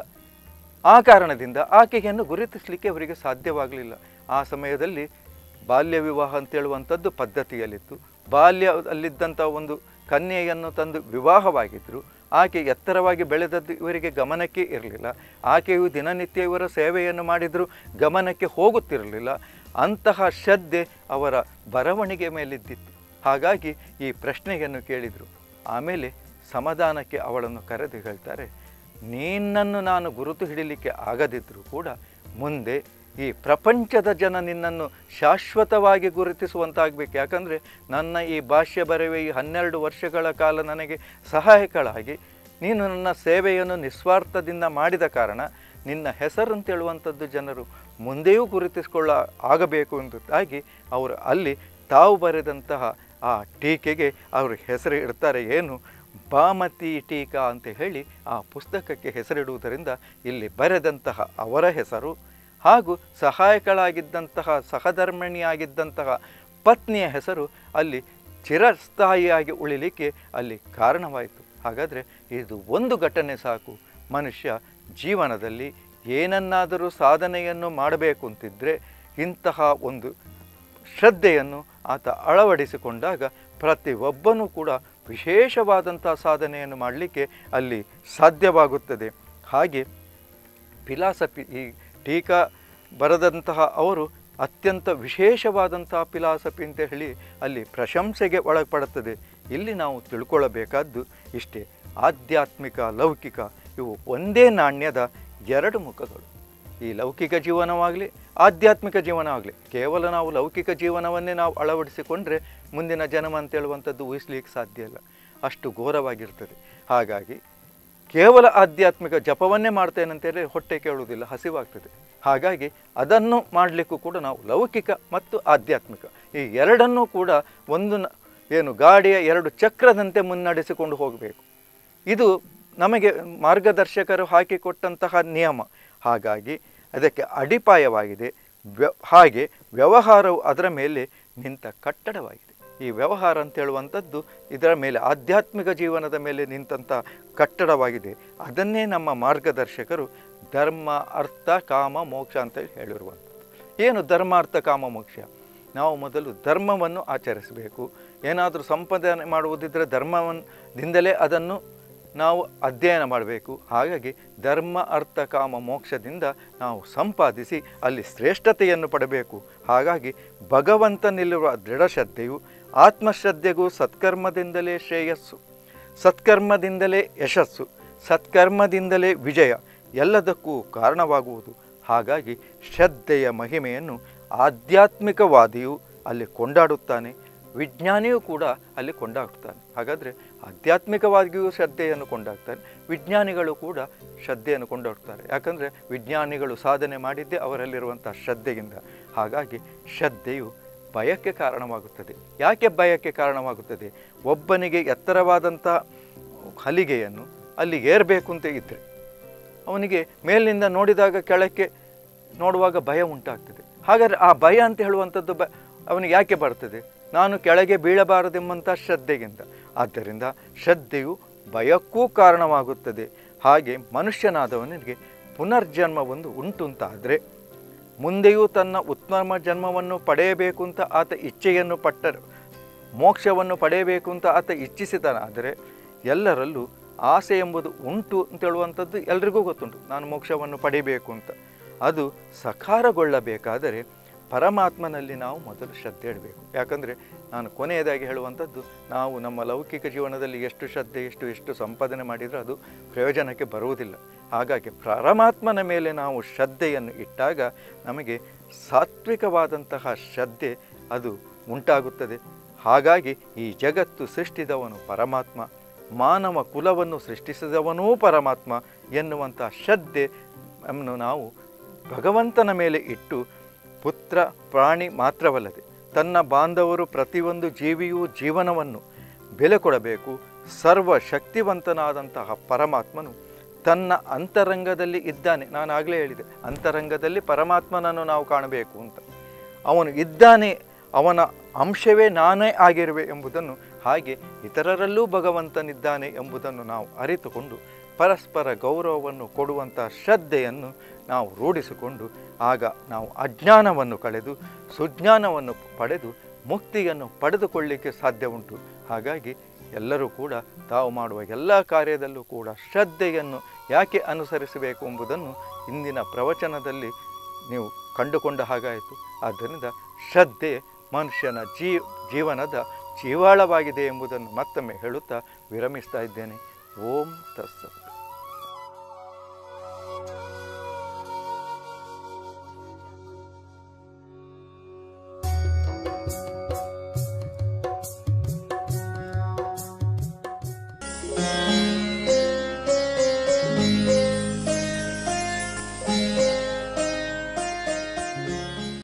ಆ ಕಾರಣದಿಂದ ಆಕೆಯನ್ನು ಗುರುತಿಸಲಿಕ್ಕೆ ಅವರಿಗೆ ಸಾಧ್ಯವಾಗಲಿಲ್ಲ ಆ ಸಮಯದಲ್ಲಿ ಬಾಲ್ಯ ವಿವಾಹ ಅಂತೇಳುವಂಥದ್ದು ಪದ್ಧತಿಯಲ್ಲಿತ್ತು ಬಾಲ್ಯದಲ್ಲಿದ್ದಂಥ ಒಂದು ಕನ್ಯೆಯನ್ನು ತಂದು ವಿವಾಹವಾಗಿದ್ದರು ಆಕೆ ಎತ್ತರವಾಗಿ ಬೆಳೆದದ್ದು ಇವರಿಗೆ ಗಮನಕ್ಕೆ ಇರಲಿಲ್ಲ ಆಕೆಯು ದಿನನಿತ್ಯ ಇವರ ಸೇವೆಯನ್ನು ಮಾಡಿದರೂ ಗಮನಕ್ಕೆ ಹೋಗುತ್ತಿರಲಿಲ್ಲ ಅಂತಹ ಶ್ರದ್ಧೆ ಅವರ ಬರವಣಿಗೆ ಮೇಲಿದ್ದಿತ್ತು ಹಾಗಾಗಿ ಈ ಪ್ರಶ್ನೆಯನ್ನು ಕೇಳಿದರು ಆಮೇಲೆ ಸಮಾಧಾನಕ್ಕೆ ಅವಳನ್ನು ಕರೆದು ಹೇಳ್ತಾರೆ ನಿನ್ನನ್ನು ನಾನು ಗುರುತು ಹಿಡಿಲಿಕ್ಕೆ ಆಗದಿದ್ದರೂ ಕೂಡ ಮುಂದೆ ಈ ಪ್ರಪಂಚದ ಜನ ನಿನ್ನನ್ನು ಶಾಶ್ವತವಾಗಿ ಗುರುತಿಸುವಂತಾಗಬೇಕು ಯಾಕಂದರೆ ನನ್ನ ಈ ಭಾಷ್ಯ ಬರೆಯುವ ಈ ಹನ್ನೆರಡು ವರ್ಷಗಳ ಕಾಲ ನನಗೆ ಸಹಾಯಕಳಾಗಿ ನೀನು ನನ್ನ ಸೇವೆಯನ್ನು ನಿಸ್ವಾರ್ಥದಿಂದ ಮಾಡಿದ ಕಾರಣ ನಿನ್ನ ಹೆಸರು ಅಂತ ಹೇಳುವಂಥದ್ದು ಜನರು ಮುಂದೆಯೂ ಗುರುತಿಸಿಕೊಳ್ಳ ಆಗಬೇಕು ಎಂಬುದಾಗಿ ಅವರು ಅಲ್ಲಿ ತಾವು ಬರೆದಂತಹ ಆ ಟೀಕೆಗೆ ಅವರು ಹೆಸರು ಇಡ್ತಾರೆ ಏನು ಬಾಮತಿ ಟೀಕಾ ಅಂತ ಹೇಳಿ ಆ ಪುಸ್ತಕಕ್ಕೆ ಹೆಸರಿಡುವುದರಿಂದ ಇಲ್ಲಿ ಬರೆದಂತಹ ಅವರ ಹೆಸರು ಹಾಗೂ ಸಹಾಯಕಳಾಗಿದ್ದಂತಹ ಸಹಧರ್ಮಿಣಿಯಾಗಿದ್ದಂತಹ ಪತ್ನಿಯ ಹೆಸರು ಅಲ್ಲಿ ಚಿರಸ್ಥಾಯಿಯಾಗಿ ಉಳಿಲಿಕ್ಕೆ ಅಲ್ಲಿ ಕಾರಣವಾಯಿತು ಹಾಗಾದರೆ ಇದು ಒಂದು ಘಟನೆ ಸಾಕು ಮನುಷ್ಯ ಜೀವನದಲ್ಲಿ ಏನನ್ನಾದರೂ ಸಾಧನೆಯನ್ನು ಮಾಡಬೇಕು ಅಂತಿದ್ದರೆ ಇಂತಹ ಒಂದು ಶ್ರದ್ಧೆಯನ್ನು ಆತ ಅಳವಡಿಸಿಕೊಂಡಾಗ ಪ್ರತಿಯೊಬ್ಬನೂ ಕೂಡ ವಿಶೇಷವಾದಂಥ ಸಾಧನೆಯನ್ನು ಮಾಡಲಿಕ್ಕೆ ಅಲ್ಲಿ ಸಾಧ್ಯವಾಗುತ್ತದೆ ಹಾಗೆ ಫಿಲಾಸಫಿ ಈ ಟೀಕಾ ಬರೆದಂತಹ ಅವರು ಅತ್ಯಂತ ವಿಶೇಷವಾದಂತಹ ಫಿಲಾಸಫಿ ಅಂತ ಹೇಳಿ ಅಲ್ಲಿ ಪ್ರಶಂಸೆಗೆ ಒಳಪಡುತ್ತದೆ ಇಲ್ಲಿ ನಾವು ತಿಳ್ಕೊಳ್ಳಬೇಕಾದ್ದು ಇಷ್ಟೇ ಆಧ್ಯಾತ್ಮಿಕ ಲೌಕಿಕ ಇವು ಒಂದೇ ನಾಣ್ಯದ ಎರಡು ಮುಖಗಳು ಈ ಲೌಕಿಕ ಜೀವನವಾಗಲಿ ಆಧ್ಯಾತ್ಮಿಕ ಜೀವನವಾಗಲಿ ಕೇವಲ ನಾವು ಲೌಕಿಕ ಜೀವನವನ್ನೇ ನಾವು ಅಳವಡಿಸಿಕೊಂಡ್ರೆ ಮುಂದಿನ ಜನ್ಮ ಅಂತ ಹೇಳುವಂಥದ್ದು ಊಹಿಸ್ಲಿಕ್ಕೆ ಸಾಧ್ಯ ಇಲ್ಲ ಅಷ್ಟು ಘೋರವಾಗಿರ್ತದೆ ಹಾಗಾಗಿ ಕೇವಲ ಆಧ್ಯಾತ್ಮಿಕ ಜಪವನ್ನೇ ಮಾಡ್ತೇನೆ ಅಂತೇಳಿ ಹೊಟ್ಟೆ ಕೇಳುವುದಿಲ್ಲ ಹಸಿವಾಗ್ತದೆ ಹಾಗಾಗಿ ಅದನ್ನು ಮಾಡಲಿಕ್ಕೂ ಕೂಡ ನಾವು ಲೌಕಿಕ ಮತ್ತು ಆಧ್ಯಾತ್ಮಿಕ ಈ ಎರಡನ್ನೂ ಕೂಡ ಒಂದು ನ- ಏನು ಗಾಡಿಯ ಎರಡು ಚಕ್ರದಂತೆ ಮುನ್ನಡೆಸಿಕೊಂಡು ಹೋಗಬೇಕು ಇದು ನಮಗೆ ಮಾರ್ಗದರ್ಶಕರು ಹಾಕಿಕೊಟ್ಟಂತಹ ನಿಯಮ ಹಾಗಾಗಿ ಅದಕ್ಕೆ ಅಡಿಪಾಯವಾಗಿದೆ ವ್ಯ ಹಾಗೆ ವ್ಯವಹಾರವು ಅದರ ಮೇಲೆ ನಿಂತ ಕಟ್ಟಡವಾಗಿದೆ ಈ ವ್ಯವಹಾರ ಅಂತ ಹೇಳುವಂಥದ್ದು ಇದರ ಮೇಲೆ ಆಧ್ಯಾತ್ಮಿಕ ಜೀವನದ ಮೇಲೆ ನಿಂತಹ ಕಟ್ಟಡವಾಗಿದೆ ಅದನ್ನೇ ನಮ್ಮ ಮಾರ್ಗದರ್ಶಕರು ಧರ್ಮ ಅರ್ಥ ಕಾಮ ಮೋಕ್ಷ ಅಂತ ಹೇಳಿರುವಂಥದ್ದು ಏನು ಧರ್ಮ ಅರ್ಥ ಕಾಮ ಮೋಕ್ಷ ನಾವು ಮೊದಲು ಧರ್ಮವನ್ನು ಆಚರಿಸಬೇಕು ಏನಾದರೂ ಸಂಪಾದನೆ ಮಾಡುವುದಿದ್ದರೆ ಧರ್ಮವನ್ನಿಂದಲೇ ಅದನ್ನು ನಾವು ಅಧ್ಯಯನ ಮಾಡಬೇಕು ಹಾಗಾಗಿ ಧರ್ಮ ಅರ್ಥ ಕಾಮ ಮೋಕ್ಷದಿಂದ ನಾವು ಸಂಪಾದಿಸಿ ಅಲ್ಲಿ ಶ್ರೇಷ್ಠತೆಯನ್ನು ಪಡಬೇಕು ಹಾಗಾಗಿ ಭಗವಂತನಿರುವ ದೃಢಶ್ರದ್ಧೆಯು ಆತ್ಮಶ್ರದ್ಧೆಗೂ ಸತ್ಕರ್ಮದಿಂದಲೇ ಶ್ರೇಯಸ್ಸು ಸತ್ಕರ್ಮದಿಂದಲೇ ಯಶಸ್ಸು ಸತ್ಕರ್ಮದಿಂದಲೇ ವಿಜಯ ಎಲ್ಲದಕ್ಕೂ ಕಾರಣವಾಗುವುದು ಹಾಗಾಗಿ ಶ್ರದ್ಧೆಯ ಮಹಿಮೆಯನ್ನು ಆಧ್ಯಾತ್ಮಿಕವಾದಿಯು ಅಲ್ಲಿ ಕೊಂಡಾಡುತ್ತಾನೆ ವಿಜ್ಞಾನಿಯೂ ಕೂಡ ಅಲ್ಲಿ ಕೊಂಡಾಡ್ತಾನೆ ಹಾಗಾದರೆ ಆಧ್ಯಾತ್ಮಿಕವಾಗಿಯೂ ಶ್ರದ್ಧೆಯನ್ನು ಕೊಂಡಾಡ್ತಾನೆ ವಿಜ್ಞಾನಿಗಳು ಕೂಡ ಶ್ರದ್ಧೆಯನ್ನು ಕೊಂಡಾಡ್ತಾರೆ ಯಾಕಂದರೆ ವಿಜ್ಞಾನಿಗಳು ಸಾಧನೆ ಮಾಡಿದ್ದೇ ಅವರಲ್ಲಿರುವಂಥ ಶ್ರದ್ಧೆಯಿಂದ ಹಾಗಾಗಿ ಶ್ರದ್ಧೆಯು ಭಯಕ್ಕೆ ಕಾರಣವಾಗುತ್ತದೆ ಯಾಕೆ ಭಯಕ್ಕೆ ಕಾರಣವಾಗುತ್ತದೆ ಒಬ್ಬನಿಗೆ ಎತ್ತರವಾದಂಥ ಹಲಿಗೆಯನ್ನು ಅಲ್ಲಿ ಏರಬೇಕು ಅಂತ ಇದ್ದರೆ ಅವನಿಗೆ ಮೇಲಿನಿಂದ ನೋಡಿದಾಗ ಕೆಳಕ್ಕೆ ನೋಡುವಾಗ ಭಯ ಉಂಟಾಗ್ತದೆ ಹಾಗಾದರೆ ಆ ಭಯ ಅಂತ ಹೇಳುವಂಥದ್ದು ಬ ಅವನಿಗೆ ಯಾಕೆ ಬರ್ತದೆ ನಾನು ಕೆಳಗೆ ಬೀಳಬಾರದೆಂಬಂಥ ಶ್ರದ್ಧೆಗಿಂತ ಆದ್ದರಿಂದ ಶ್ರದ್ಧೆಯು ಭಯಕ್ಕೂ ಕಾರಣವಾಗುತ್ತದೆ ಹಾಗೆ ಮನುಷ್ಯನಾದವನಿಗೆ ಪುನರ್ಜನ್ಮವೊಂದು ಉಂಟು ಅಂತಾದರೆ ಮುಂದೆಯೂ ತನ್ನ ಉತ್ತಮ ಜನ್ಮವನ್ನು ಪಡೆಯಬೇಕು ಅಂತ ಆತ ಇಚ್ಛೆಯನ್ನು ಪಟ್ಟರು ಮೋಕ್ಷವನ್ನು ಪಡೆಯಬೇಕು ಅಂತ ಆತ ಇಚ್ಛಿಸಿದನಾದರೆ ಎಲ್ಲರಲ್ಲೂ ಆಸೆ ಎಂಬುದು ಉಂಟು ಅಂತ ಹೇಳುವಂಥದ್ದು ಎಲ್ರಿಗೂ ಗೊತ್ತುಂಟು ನಾನು ಮೋಕ್ಷವನ್ನು ಪಡಿಬೇಕು ಅಂತ ಅದು ಸಕಾರಗೊಳ್ಳಬೇಕಾದರೆ ಪರಮಾತ್ಮನಲ್ಲಿ ನಾವು ಮೊದಲು ಶ್ರದ್ಧೆ ಇಡಬೇಕು ಯಾಕಂದರೆ ನಾನು ಕೊನೆಯದಾಗಿ ಹೇಳುವಂಥದ್ದು ನಾವು ನಮ್ಮ ಲೌಕಿಕ ಜೀವನದಲ್ಲಿ ಎಷ್ಟು ಶ್ರದ್ಧೆ ಎಷ್ಟು ಎಷ್ಟು ಸಂಪಾದನೆ ಮಾಡಿದರೆ ಅದು ಪ್ರಯೋಜನಕ್ಕೆ ಬರುವುದಿಲ್ಲ ಹಾಗಾಗಿ ಪರಮಾತ್ಮನ ಮೇಲೆ ನಾವು ಶ್ರದ್ಧೆಯನ್ನು ಇಟ್ಟಾಗ ನಮಗೆ ಸಾತ್ವಿಕವಾದಂತಹ ಶ್ರದ್ಧೆ ಅದು ಉಂಟಾಗುತ್ತದೆ ಹಾಗಾಗಿ ಈ ಜಗತ್ತು ಸೃಷ್ಟಿದವನು ಪರಮಾತ್ಮ ಮಾನವ ಕುಲವನ್ನು ಸೃಷ್ಟಿಸಿದವನೂ ಪರಮಾತ್ಮ ಎನ್ನುವಂಥ ಶ್ರದ್ಧೆ ಅನ್ನು ನಾವು ಭಗವಂತನ ಮೇಲೆ ಇಟ್ಟು ಪುತ್ರ ಪ್ರಾಣಿ ಮಾತ್ರವಲ್ಲದೆ ತನ್ನ ಬಾಂಧವರು ಪ್ರತಿಯೊಂದು ಜೀವಿಯೂ ಜೀವನವನ್ನು ಬೆಲೆ ಕೊಡಬೇಕು ಸರ್ವ ಶಕ್ತಿವಂತನಾದಂತಹ ಪರಮಾತ್ಮನು ತನ್ನ ಅಂತರಂಗದಲ್ಲಿ ಇದ್ದಾನೆ ನಾನು ಆಗಲೇ ಹೇಳಿದೆ ಅಂತರಂಗದಲ್ಲಿ ಪರಮಾತ್ಮನನ್ನು ನಾವು ಕಾಣಬೇಕು ಅಂತ ಅವನು ಇದ್ದಾನೆ ಅವನ ಅಂಶವೇ ನಾನೇ ಆಗಿರುವೆ ಎಂಬುದನ್ನು ಹಾಗೆ ಇತರರಲ್ಲೂ ಭಗವಂತನಿದ್ದಾನೆ ಎಂಬುದನ್ನು ನಾವು ಅರಿತುಕೊಂಡು ಪರಸ್ಪರ ಗೌರವವನ್ನು ಕೊಡುವಂಥ ಶ್ರದ್ಧೆಯನ್ನು ನಾವು ರೂಢಿಸಿಕೊಂಡು ಆಗ ನಾವು ಅಜ್ಞಾನವನ್ನು ಕಳೆದು ಸುಜ್ಞಾನವನ್ನು ಪಡೆದು ಮುಕ್ತಿಯನ್ನು ಪಡೆದುಕೊಳ್ಳಿಕ್ಕೆ ಸಾಧ್ಯ ಉಂಟು ಹಾಗಾಗಿ ಎಲ್ಲರೂ ಕೂಡ ತಾವು ಮಾಡುವ ಎಲ್ಲ ಕಾರ್ಯದಲ್ಲೂ ಕೂಡ ಶ್ರದ್ಧೆಯನ್ನು ಯಾಕೆ ಅನುಸರಿಸಬೇಕು ಎಂಬುದನ್ನು ಇಂದಿನ ಪ್ರವಚನದಲ್ಲಿ ನೀವು ಕಂಡುಕೊಂಡ ಹಾಗಾಯಿತು ಆದ್ದರಿಂದ ಶ್ರದ್ಧೆ ಮನುಷ್ಯನ ಜೀ ಜೀವನದ ಜೀವಾಳವಾಗಿದೆ ಎಂಬುದನ್ನು ಮತ್ತೊಮ್ಮೆ ಹೇಳುತ್ತಾ ವಿರಮಿಸ್ತಾ ಇದ್ದೇನೆ ಓಂ ತತ್ಸತ್